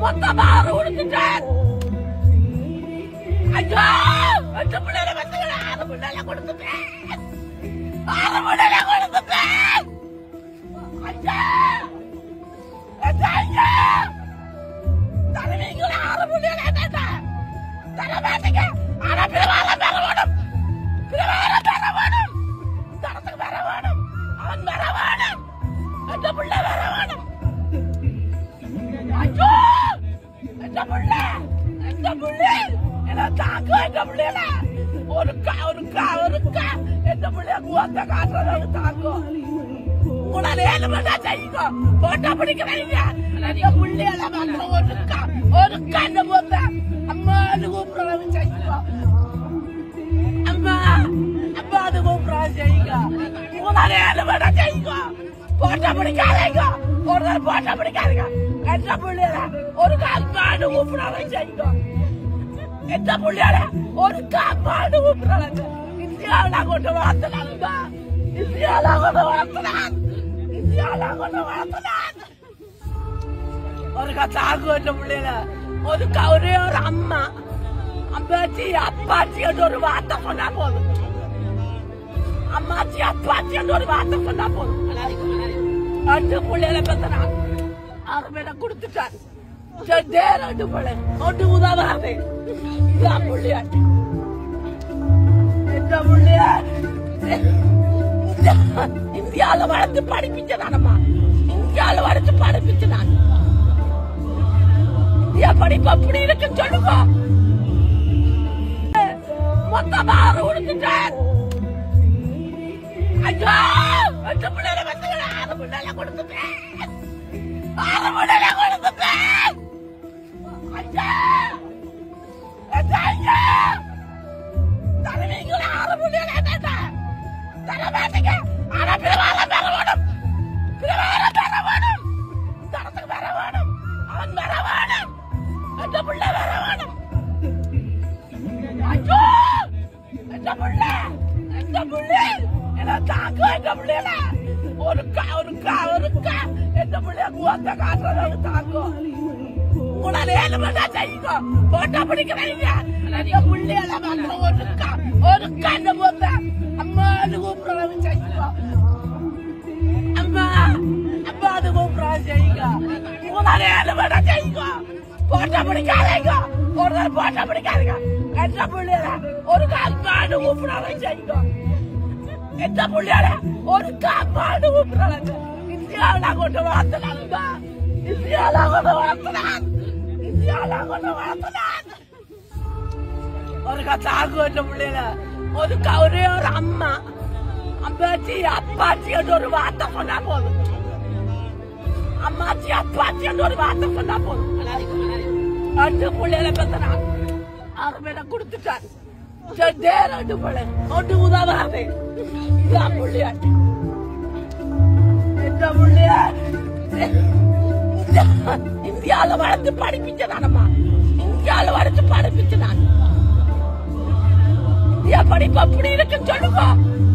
மொத்தமா ஆறு கொடுத்துட்டேன் ஐயோ எட்டு பிள்ளைல வந்துங்களா ஆறு பிள்ளைல கொடுத்துட்டேன் ஆறு பிள்ளைல கொடுத்துட்டேன் ஐயா ஐயா தருவீங்களா ஆறு பிள்ளைல என்னடா தர மாட்டீங்க ஆனா பிறவால பெற வேணும் பிறவால பெற வேணும் தரத்துக்கு பெற வேணும் அவன் பெற வேணும் எட்டு பிள்ளை பெற வேணும் ஐயோ எந்த புள்ள எந்த புள்ள என்ன தாக்கு எந்த புள்ளையில ஒரு கா ஒரு கா ஒரு கா எந்த புள்ளைய குவத்த காட்டுறது தாக்கும் உங்களால ஏழு மணி செய்யுங்க போட்டா பிடிக்கிறீங்க நிறைய புள்ளையில வந்து ஒரு கா ஒரு கண்ணு போத்த அம்மான்னு கூப்பிடுறது செய்யுங்க அம்மா அம்மா அது கூப்பிடுறது செய்யுங்க உங்களால ஏழு மணி செய்யுங்க போட்டா பிடிக்காதீங்க ஒரு நாள் போட்டா பிடிக்காதீங்க எந்த புள்ளையில ஒரு காப்பாடு கூப்பிடாத செய்யுங்க எந்த புள்ளையால ஒரு காப்பாடு கூப்பிடாத இந்தியாவில் கொண்டு வளர்த்தலாங்க இந்தியாவில் கொண்டு வளர்த்தலாம் இந்தியாவில் கொண்டு வளர்த்தலாம் ஒரு கத்தாக்கு எந்த புள்ளையில ஒரு க- ஒரே ஒரு அம்மா அம்மாச்சி அப்பாச்சி என்று ஒரு வார்த்தை சொன்னா போதும் அம்மாச்சி அப்பாச்சி என்று ஒரு வார்த்தை சொன்னா போதும் ரெண்டு பிள்ளைகளை பெத்தனா ஆறு பேரை கொடுத்துட்டார் ரெண்டே ரெண்டு பிள்ளை ஒன்று உதவாது இதான் புள்ளிய எந்த புள்ளிய இந்தியால வளர்த்து படிப்பிச்சதானம்மா இந்தியால வளர்த்து படிப்பிச்சதான் இந்தியா படிப்பு அப்படி இருக்கு சொல்லுங்க மொத்தமா ஆறு கொடுத்துட்டேன் ஐயோ எட்டு பிள்ளைல வந்துங்களா ஆறு பிள்ளைல கொடுத்துட்டேன் ஆறு பிள்ளைல கொடுத்துட்டேன் ஐயா ஐயா தருவீங்களா ஆறு பிள்ளைல என்னடா தர மாட்டீங்க ஆனா பிறவால பெற வேணும் பிறவால பெற வேணும் தரத்துக்கு பெற வேணும் அவன் பெற வேணும் எட்டு பிள்ளை பெற வேணும் ஐயோ எந்த புள்ள எந்த புள்ள என்ன தாக்கு எந்த புள்ளையில ஒரு கா ஒரு கா ஒரு கா எந்த புள்ளைய குவத்த காட்டுறது தாக்கும் உங்களால ஏழு மணி செய்யுங்க போட்டா பிடிக்கிறீங்க நிறைய புள்ளையில வந்து ஒரு கா ஒரு கண்ணு போத்த அம்மான்னு கூப்பிடுறது செய்யுங்க அம்மா அம்மா அது கூப்பிடுறது செய்யுங்க உங்களால ஏழு மணி செய்யுங்க போட்டா பிடிக்காதீங்க ஒரு நாள் போட்டா பிடிக்காதீங்க எந்த புள்ளையில ஒரு காப்பாடு கூப்பிடாத செய்யுங்க எந்த புள்ளையால ஒரு காப்பாடு கூப்பிடாத இந்தியாவில் கொண்டு வளர்த்தலாங்க இந்தியாவில் கொண்டு வளர்த்தலாம் இந்தியாவில் கொண்டு வளர்த்தலாம் ஒரு கத்தாக்கு எந்த புள்ளையில ஒரு க- ஒரே ஒரு அம்மா அம்மாச்சி அப்பாச்சி என்று ஒரு வார்த்தை சொன்னா போதும் அம்மாச்சி அப்பாச்சி என்று ஒரு வார்த்தை சொன்னா போதும் ரெண்டு பிள்ளைகளை பெத்தனா ஆறு பேரை கொடுத்துட்டார் ரெண்டே ரெண்டு பிள்ளை ஒன்று உதவாது இதான் புள்ளிய எந்த புள்ளிய இந்தியாவில் வளர்த்து படிப்பிச்சதானம்மா இந்தியாவில் வளர்த்து படிப்பிச்சதான் இந்தியா படிப்பு அப்படி இருக்கு சொல்லுங்க